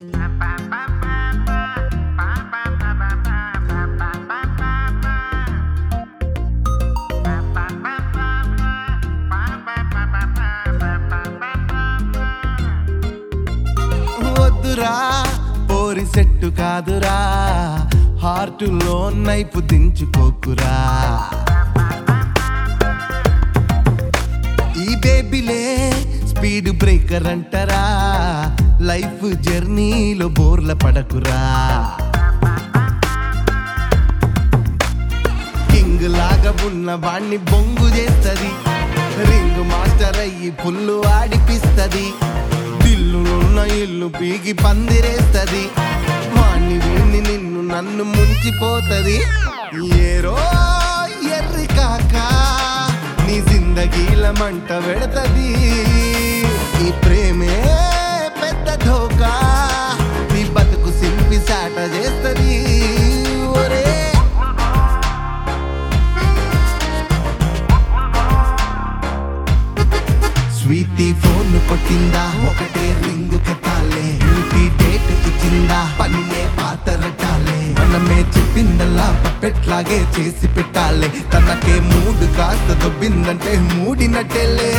వద్దురా పోరి సెట్టు కాదురా హార్టులో నైపు దించుకోకురా ఈ బేబీలే స్పీడ్ బ్రేకర్ అంటారా లైఫ్ జర్నీలో బోర్ల పడకురా కింగ్ లాగా ఉన్న వాణ్ణి బొంగు చేస్తది రింగ్ మాస్టర్ అయ్యి పుల్లు ఆడిపిస్తది దిల్లులున్న ఇల్లు పీకి పందిరేస్తది వాణ్ణి వీణ్ణి నిన్ను నన్ను ముంచిపోతది ఏరో ఎర్రి కాక నీ జిందగీల మంట పెడతది ఈ ప్రేమే పెద్ద ధోకా నీ బతుకు సింపి సాట చేస్తది ఒరే స్వీటీ ఫోన్ కొట్టిందా ఒకటే రింగ్ కట్టాలే బ్యూటీ డేట్ ఇచ్చిందా పనినే పాతరటాలే మనమే చెప్పిందల్లా పప్పెట్లాగే చేసి పెట్టాలే తనకే మూడు కాస్త దొబ్బిందంటే మూడినట్టేలే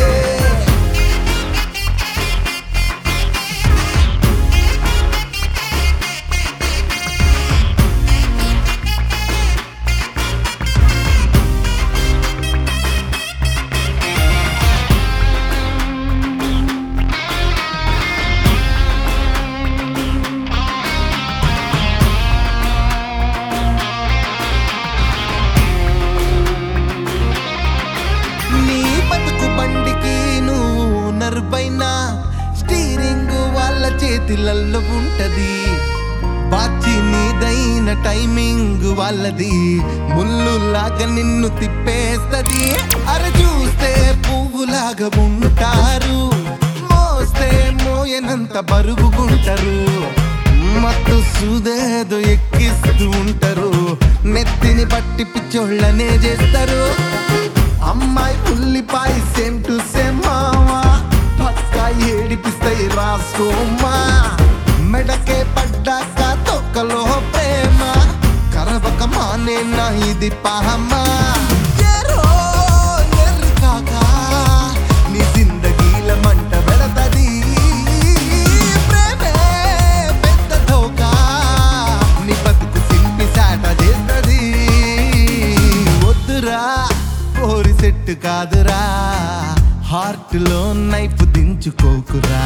నీ బతుకు బండికి నువ్వు నరుపైనా స్టీరింగ్ వాళ్ళ చేతిలల్లో ఉంటది బాచి నీదైన టైమింగ్ వాళ్ళది ముళ్ళులాగా నిన్ను తిప్పేస్తది అరే చూస్తే పువ్వులాగా ఉంటారు మోస్తే మోయనంత బరుగుంటారు మత్తు సుదేదో ఎక్కిస్తూ ఉంటారు నెత్తిని పట్టి పిచ్చోళ్ళనే చేస్తారు అమ్మాయి ఉల్లిపాయ సేమ్ టు సేమ్ మావా పక్కా ఏడిపిస్తాయి రాసుకోమా మెడకే పడ్డాక తొక్కలో ప్రేమ కరవక మానేనా ఇది పహమా ఎర్రో ఎర్రి కాకా, నీ జిందగీల మంట పెడతది ప్రేమే పెద్ద ధోకా నీ బతుకు సింపి సాట చేస్తది వద్దురా కోరి సెట్టు కాదురా హార్ట్ లో నైఫ్ దించుకోకురా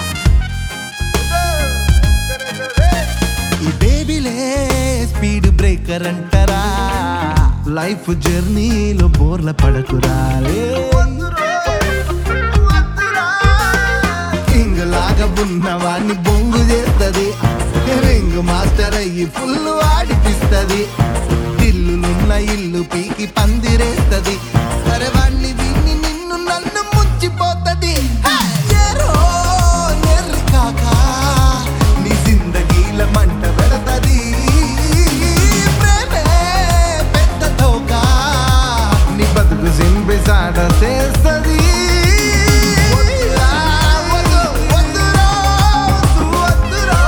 ఈ బేబీలే స్పీడ్ బ్రేకర్ అంటారా లైఫ్ జర్నీలో బోర్ల పడకురా కింగ్ లాగా ఉన్నవాన్ని బొంగు చేస్తది రింగ్ మాస్టర్ అయ్యి ఫుల్ ఆడిపిస్తది ఇల్లులున్న ఇల్లు పీకి పందిరేస్తది సరే వాణ్ణి వీణ్ణి నిన్ను నన్ను ముంచిపోతది ఎర్రో ఎర్రి కాకా, నీ జిందగీల మంట పెడతది ప్రేమే పెద్ద ధోకా, నీ బతుకు సింపిసాట చేస్తది వద్దురా, వద్దు, వద్దురా, వద్దు,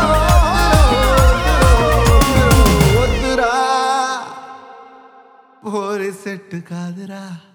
వద్దురా, వద్దురా. ఓరి సెట్ కాదురా